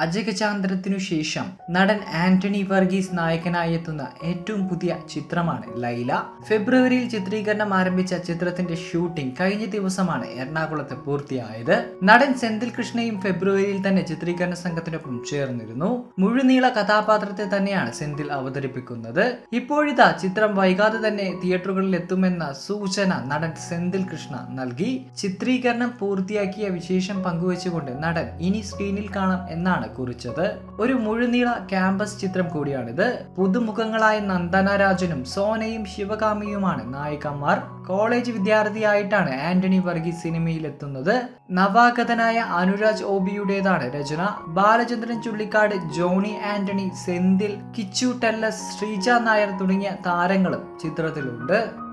അജഗജാന്തരത്തിനു ശേഷം നടൻ ആന്റണി വർഗീസ് നായകനായി എത്തുന്ന ഏറ്റവും പുതിയ ചിത്രമാണ് ലൈല ഫെബ്രുവരിയിൽ ചിത്രീകരണം ആരംഭിച്ച ചിത്രത്തിന്റെ ഷൂട്ടിംഗ് കഴിഞ്ഞ ദിവസമാണ് എറണാകുളത്ത് പൂർത്തിയായത് നടൻ സെന്തിൽ കൃഷ്ണയും ഫെബ്രുവരിയിൽ തന്നെ ചിത്രീകരണ സംഘത്തിനൊപ്പം ചേർന്നിരുന്നു മുഴുനീള കഥാപാത്രത്തെ തന്നെയാണ് സെന്തിൽ അവതരിപ്പിക്കുന്നത് ഇപ്പോഴിതാ ചിത്രം വൈകാതെ തന്നെ തിയേറ്ററുകളിൽ എത്തുമെന്ന സൂചന നടൻ സെന്തിൽ കൃഷ്ണ നൽകി ചിത്രീകരണം പൂർത്തിയാക്കിയ വിശേഷം പങ്കുവച്ചുകൊണ്ട് നടൻ ഇനി സ്ക്രീനിൽ കാണാം എന്നാണ് കുറിച്ചത് ഒരു മുഴുനീള ക്യാമ്പസ് ചിത്രം കൂടിയാണിത് പുതുമുഖങ്ങളായ നന്ദന രാജനും സോനയും ശിവകാമിയുമാണ് നായികമാർ കോളേജ് വിദ്യാർത്ഥിയായിട്ടാണ് ആന്റണി വർഗീസ് സിനിമയിൽ എത്തുന്നത് നവാഗതനായ അനുരാജ് ഓബിയുടേതാണ് രചന ബാലചന്ദ്രൻ ചുള്ളിക്കാട് ജോണി ആന്റണി സെന്തിൽ കിച്ചു ടെല്ലസ് ശ്രീജ നായർ തുടങ്ങിയ താരങ്ങളും ചിത്രത്തിലുണ്ട്